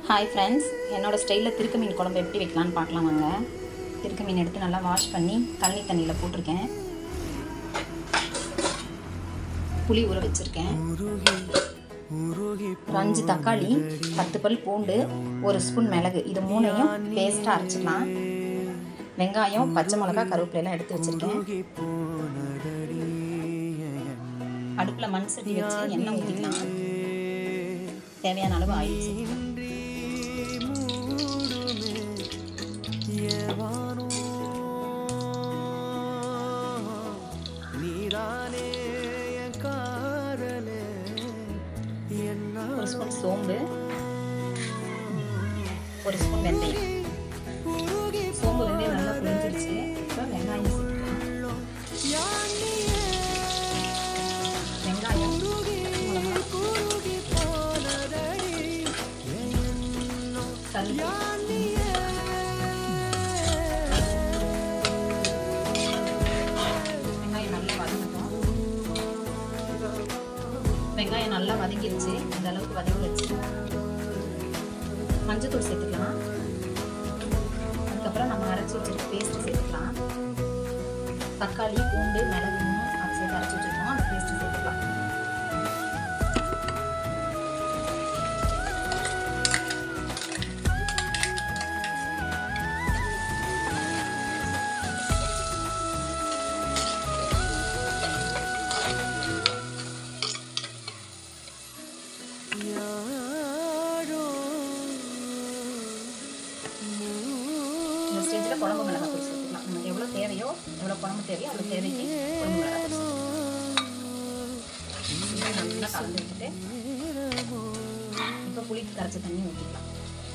hi friends என்னோடய ஸ்டைலில் திருக்க மீன் குழம்பு எப்படி வைக்கலான்னு பார்க்கலாம் வாங்க திருக்க மீன் எடுத்து நல்லா வாஷ் பண்ணி தண்ணி தண்ணியில் போட்டிருக்கேன் புளி ஊற வச்சுருக்கேன் ஒரு அஞ்சு தக்காளி பத்து பல் பூண்டு ஒரு ஸ்பூன் மிளகு இது மூணையும் பேஸ்ட்டாக அரைச்சிக்கலாம் வெங்காயம் பச்சை மிளகா கருவேப்பிலையெல்லாம் எடுத்து வச்சுருக்கேன் அடுப்பில் மண் சட்டி வச்சு எண்ணெய் ஊற்றிக்கலாம் தேவையான அளவு ஆயில் சேர்த்துக்கலாம் ஒரு ஸ்பூன் சோம்பு ஒரு ஸ்பூன் வெந்தயம் சோம்பு வெந்தயம் நல்லா புரிஞ்சிருச்சு அப்புறம் வெங்காயம் சேர்த்துக்கலாம் வெங்காயம் பச்சை மிளகா கல் வெங்காயம் நல்லா வதங்கட்டும் வெங்காயம் நல்லா வதங்கிருச்சு இந்த அளவுக்கு வதங்கி வச்சு மஞ்சத்தூள் சேர்த்துக்கலாம் அதுக்கப்புறம் நம்ம அரைச்சி வச்சிருக்க பேஸ்ட் சேர்த்துக்கலாம் தக்காளி பூண்டு மிளகு அது சேர்த்து அரைச்சி வச்சிருக்கோம் அந்த பேஸ்ட் சேர்த்துக்கலாம் இந்த ஸ்டேஜில் குழம்பு மிளகாத்தூள் சேர்த்துக்கலாம் நமக்கு எவ்வளோ தேவையோ எவ்வளோ குழம்பு தேவையோ அவ்வளோ தேவைக்கு குழம்பு மிளகாத்தூள் சேர்த்துக்கலாம் நல்லா கலந்து விட்டுட்டு இப்போ புளிக்கு கரைச்ச தண்ணி ஊற்றிக்கலாம்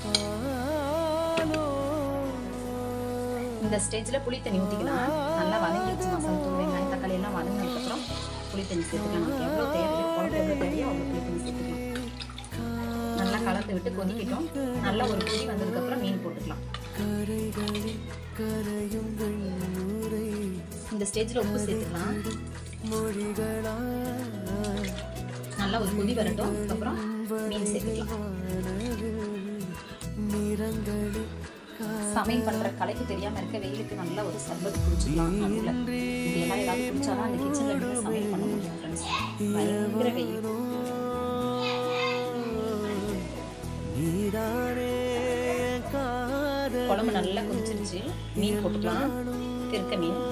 இந்த ஸ்டேஜில் புளி தண்ணி ஊற்றிக்கலாம் நல்லா வதங்கிடுச்சு மசாலா தூள் வெங்காயம் தக்காளி எல்லாம் வதங்கினதுக்கப்புறம் புளி தண்ணி சேர்த்துக்கலாம் நமக்கு எவ்வளோ தேவையோ குழம்பு எவ்வளோ தேவையோ அவ்வளோ புளி தண்ணி சேர்த்துக்கலாம் நல்லா கலந்து விட்டு கொதிக்கட்டும் நல்லா ஒரு கொதி வந்ததுக்கப்புறம் மீன் போட்டுக்கலாம் இந்த ஸ்டேஜில் உப்பு சேர்த்துக்கலாம் நல்லா ஒரு கொதி வரட்டும் அதுக்கப்புறம் மீன் சேர்த்துக்கலாம் சமையல் பண்ணுற கலைக்கு தெரியாமல் இருக்க வெயிலுக்கு நல்லா ஒரு சர்பத் குடிச்சிக்கலாம் நடுவில் இப்படியெல்லாம் ஏதாவது குடிச்சாதான் அந்த கிச்சனில் இருந்து சமையல் பண்ண முடியும் ஃப்ரெண்ட்ஸ் பயங்கர வெயில் குழம்பு நல்லா கொதிச்சிருச்சு மீன் போட்டுக்கலாம் திருக்க மீன்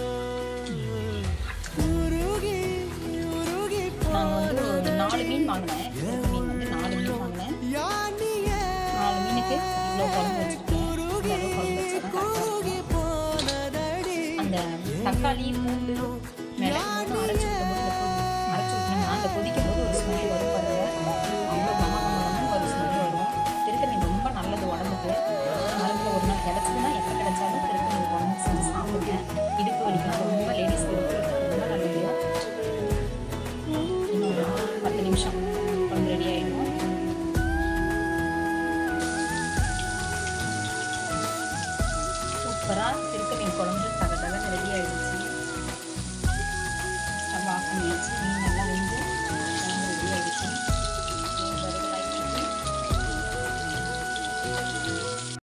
நாங்கள் வந்து ஒரு நாலு மீன் வாங்கினேன் திருக்க மீன் வந்து நாலு மீன் வாங்கினேன் நாலு மீனுக்கு இவ்வளோ குழம்பு வச்சுருக்கேன் இந்த அளவு குழம்பு வச்சா தான் கரெக்டாக இருக்கும் அந்த தக்காளி பூண்டு மிளகு மூணும் அரைச்சி விட்டும்போது அரைச்சி விட்டோம்னா அந்த கொதிக்கும் போது ஒரு ஸ்மெல் வரும் பாருங்க அவ்வளோ கம கமன்னு ஒரு ஸ்மெல் வரும் திருக்க மீன் ரொம்ப நல்லது உடம்புக்கு மருந்தில் ஒரு நாள் கிடச்சதுன்னா எப்போ கிடைச்சாலும் திருக்க மீன் குழம்பு செஞ்சு சாப்பிடுங்க இடுப்பு வலிக்கலாம் ரொம்ப லேடிஸ் இடுப்பு ரொம்ப நல்லது இன்னும் ஒரு பத்து நிமிஷம் குழம்பு ரெடி ஆகிடும் சூப்பராக திருக்க மீன் குழம்பு தக தகன்னு ரெடி ஆகிடுச்சு